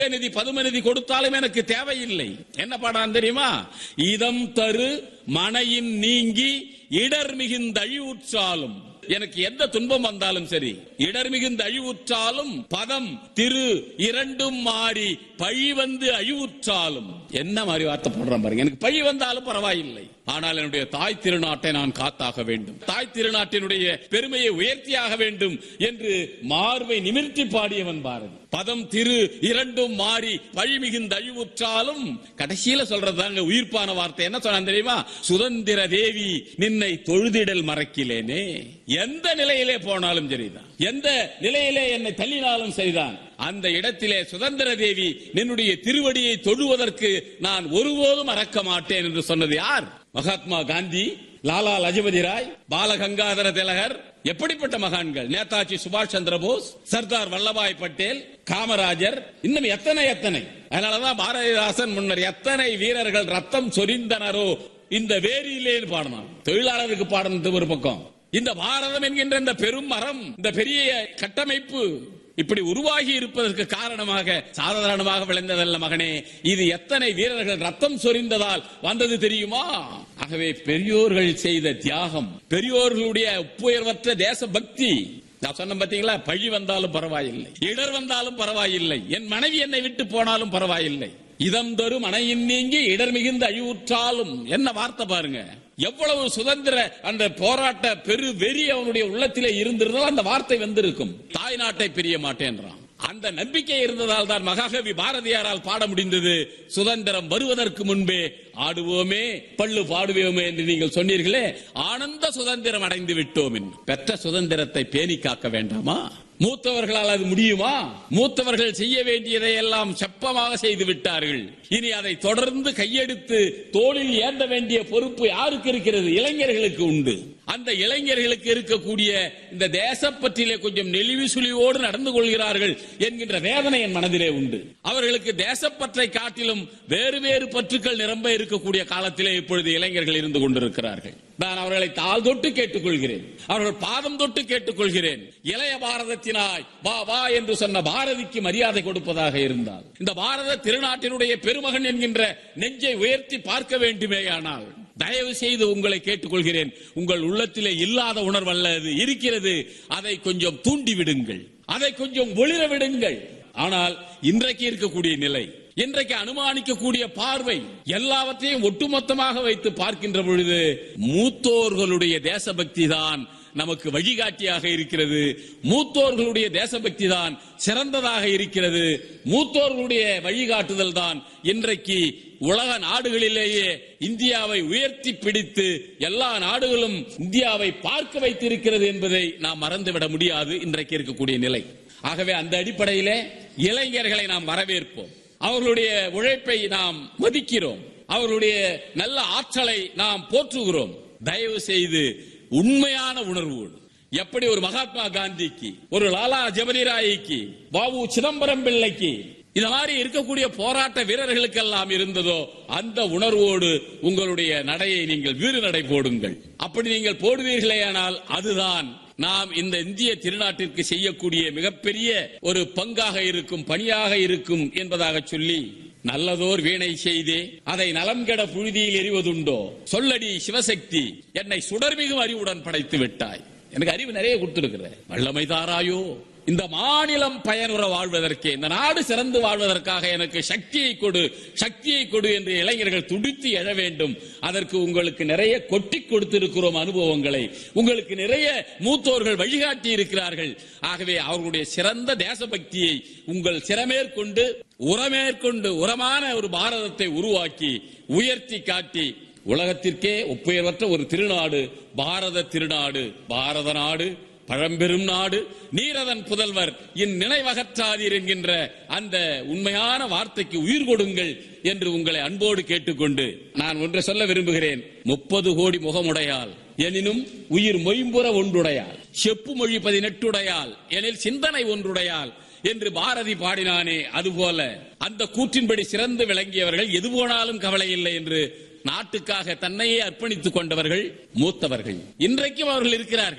நிதி பதும நிதி கொடுத்தாலும் எனக்கு தேவையில்லை என்ன பாடம் தெரியுமா இதம் தரு மனையின் நீங்கி இடர் மிகுந்த அழிவுற்றாலும் எனக்கு எந்த துன்பம் வந்தாலும் சரி இடர் மிகுந்த அழிவுற்றாலும் பதம் திரு இரண்டும் மாறி பழி வந்து அழிவுற்றாலும் என்ன மாதிரி வார்த்தை போடுறேன் பாருங்க எனக்கு பழி வந்தாலும் பரவாயில்லை ஆனால் என்னுடைய தாய் திருநாட்டை நான் காத்தாக வேண்டும் தாய் திருநாட்டினுடைய பெருமையை உயர்த்தியாக வேண்டும் என்று மார்பை நிமிர்த்தி பாடியவன் பாரதி பதம் திரு இரண்டும் மாறி பழி மிகுந்த அழிவுற்றாலும் கடைசியில சொல்றதாங்க உயிர்ப்பான வார்த்தை என்ன சொன்னான் தெரியுமா சுதந்திர தேவி நின்னை தொழுதிடல் மறக்கிலேனே எந்த நிலையிலே போனாலும் சரிதான் எந்த நிலையிலே என்னை தள்ளினாலும் சரிதான் அந்த இடத்திலே சுதந்திர தேவி நின்னுடைய திருவடியை தொழுவதற்கு நான் ஒருபோதும் மறக்க மாட்டேன் என்று சொன்னது யார் மகாத்மா காந்தி லாலா லஜபதி ராய் பாலகங்காதர திலகர் எப்படிப்பட்ட மகான்கள் நேதாஜி சுபாஷ் சந்திர போஸ் சர்தார் வல்லபாய் பட்டேல் காமராஜர் இன்னும் எத்தனை எத்தனை அதனாலதான் பாரதிதாசன் முன்னர் எத்தனை வீரர்கள் ரத்தம் சொரிந்தனரோ இந்த வேரியிலே பாடணும் தொழிலாளருக்கு பாடணும் ஒரு பக்கம் இந்த பாரதம் என்கின்ற இந்த பெரும் மரம் இந்த பெரிய கட்டமைப்பு இப்படி உருவாகி இருப்பதற்கு காரணமாக சாதாரணமாக விளைந்ததல்ல மகனே இது எத்தனை வீரர்கள் ரத்தம் சொரிந்ததால் வந்தது தெரியுமா ஆகவே பெரியோர்கள் செய்த தியாகம் பெரியோர்களுடைய ஒப்புயர்வற்ற தேச பக்தி நான் சொன்ன பாத்தீங்களா பழி வந்தாலும் பரவாயில்லை இடர் வந்தாலும் பரவாயில்லை என் மனைவி என்னை விட்டு போனாலும் பரவாயில்லை இதம் தரும் அணையின் நீங்கி இடர் மிகுந்த அழிவுற்றாலும் என்ன வார்த்தை பாருங்க எவ்வளவு சுதந்திர அந்த போராட்ட பெரு வெறி அவனுடைய உள்ளத்திலே இருந்திருந்தால் அந்த வார்த்தை வந்திருக்கும் தாய் நாட்டை பிரிய மாட்டேன்றான் அந்த நம்பிக்கை இருந்ததால் தான் மகாகவி பாரதியாரால் பாட முடிந்தது சுதந்திரம் வருவதற்கு முன்பே ஆடுவோமே பள்ளு பாடுவோமே என்று நீங்கள் சொன்னீர்களே ஆனந்த சுதந்திரம் அடைந்து விட்டோம் என்று. பெற்ற சுதந்திரத்தை பேணி காக்க வேண்டாமா மூத்தவர்களால் அது முடியுமா மூத்தவர்கள் செய்ய வேண்டியதை எல்லாம் செப்பமாக செய்து விட்டார்கள் இனி அதை தொடர்ந்து கையெடுத்து தோளில் ஏந்த வேண்டிய பொறுப்பு யாருக்கு இருக்கிறது இளைஞர்களுக்கு உண்டு அந்த இளைஞர்களுக்கு இருக்கக்கூடிய இந்த தேசப்பற்றிலே கொஞ்சம் நெளிவு சுழிவோடு நடந்து கொள்கிறார்கள் என்கின்ற வேதனை என் மனதிலே உண்டு அவர்களுக்கு தேசப்பற்றை காட்டிலும் வேறு வேறு பற்றுக்கள் நிரம்ப இருக்கக்கூடிய காலத்திலே இப்பொழுது இளைஞர்கள் இருந்து கொண்டிருக்கிறார்கள் நான் அவர்களை தாழ் தொட்டு கேட்டுக்கொள்கிறேன் அவர்கள் பாதம் தொட்டு கேட்டுக்கொள்கிறேன் இளைய பாரதத்தினாய் வா வா என்று சொன்ன பாரதிக்கு மரியாதை கொடுப்பதாக இருந்தால் இந்த பாரத திருநாட்டினுடைய பெருமகன் என்கின்ற நெஞ்சை உயர்த்தி பார்க்க வேண்டுமேயானால் தயவு செய்து உங்களை கேட்டுக்கொள்கிறேன் உங்கள் உள்ளத்திலே இல்லாத உணர்வல்ல அது இருக்கிறது அதை கொஞ்சம் தூண்டி விடுங்கள் அதை கொஞ்சம் ஒளிர விடுங்கள் ஆனால் இன்றைக்கு இருக்கக்கூடிய நிலை இன்றைக்கு அனுமானிக்கக்கூடிய பார்வை எல்லாவற்றையும் ஒட்டுமொத்தமாக வைத்து பார்க்கின்ற பொழுது மூத்தோர்களுடைய தேசபக்தி தான் நமக்கு வழிகாட்டியாக இருக்கிறது மூத்தோர்களுடைய தேசபக்தி தான் சிறந்ததாக இருக்கிறது மூத்தோர்களுடைய வழிகாட்டுதல் தான் இன்றைக்கு உலக நாடுகளிலேயே இந்தியாவை உயர்த்தி பிடித்து எல்லா நாடுகளும் இந்தியாவை பார்க்க வைத்திருக்கிறது என்பதை நாம் மறந்துவிட முடியாது இன்றைக்கு இருக்கக்கூடிய நிலை ஆகவே அந்த அடிப்படையிலே இளைஞர்களை நாம் வரவேற்போம் அவர்களுடைய உழைப்பை நாம் மதிக்கிறோம் அவர்களுடைய நல்ல ஆற்றலை நாம் போற்றுகிறோம் தயவு செய்து உண்மையான உணர்வோடு எப்படி ஒரு மகாத்மா காந்திக்கு ஒரு லாலா ஜபரிராய்க்கு பாபு சிதம்பரம் பிள்ளைக்கு இந்த மாதிரி இருக்கக்கூடிய போராட்ட வீரர்களுக்கெல்லாம் இருந்ததோ அந்த உணர்வோடு உங்களுடைய நடையை நீங்கள் வீறு நடை போடுங்கள் அப்படி நீங்கள் போடுவீர்களேயானால் அதுதான் நாம் இந்த இந்திய திருநாட்டிற்கு செய்யக்கூடிய மிகப்பெரிய ஒரு பங்காக இருக்கும் பணியாக இருக்கும் என்பதாக சொல்லி நல்லதோர் வீணை செய்தே அதை நலம் கெட புழுதியில் எறிவதுண்டோ சொல்லடி சிவசக்தி என்னை சுடர்மிகும் அறிவுடன் படைத்து விட்டாய் எனக்கு அறிவு நிறைய கொடுத்திருக்கிற வல்லமை தாராயோ இந்த மாநிலம் பயனுற வாழ்வதற்கே இந்த நாடு சிறந்து வாழ்வதற்காக எனக்கு சக்தியை கொடு சக்தியை கொடு என்று இளைஞர்கள் துடித்து எழ வேண்டும் அதற்கு உங்களுக்கு நிறைய கொட்டி கொடுத்திருக்கிறோம் அனுபவங்களை உங்களுக்கு நிறைய மூத்தோர்கள் வழிகாட்டி இருக்கிறார்கள் ஆகவே அவர்களுடைய சிறந்த தேசபக்தியை உங்கள் சிறமேற்கொண்டு உரமேற்கொண்டு உரமான ஒரு பாரதத்தை உருவாக்கி உயர்த்தி காட்டி உலகத்திற்கே ஒப்புயர்வற்ற ஒரு திருநாடு பாரத திருநாடு பாரத நாடு பழம்பெரும் நாடு நீரதன் புதல்வர் என் நினைவகற்றாதீர் என்கின்ற அந்த உண்மையான வார்த்தைக்கு உயிர் கொடுங்கள் என்று உங்களை அன்போடு கேட்டுக்கொண்டு நான் ஒன்று சொல்ல விரும்புகிறேன் முப்பது கோடி முகமுடையால் எனினும் உயிர் மொயம்புற ஒன்றுடையால் செப்பு மொழி பதினெட்டுடையால் எனில் சிந்தனை ஒன்றுடையால் என்று பாரதி பாடினானே அதுபோல அந்த கூற்றின்படி சிறந்து விளங்கியவர்கள் எது போனாலும் கவலை இல்லை என்று நாட்டுக்காக தன்னையே அர்ப்பணித்துக் கொண்டவர்கள் மூத்தவர்கள் இன்றைக்கும் அவர்கள் இருக்கிறார்கள்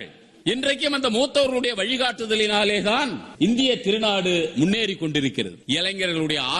இன்றைக்கும் அந்த மூத்தவர்களுடைய வழிகாட்டுதலினாலே தான் இந்திய திருநாடு முன்னேறி கொண்டிருக்கிறது இளைஞர்களுடைய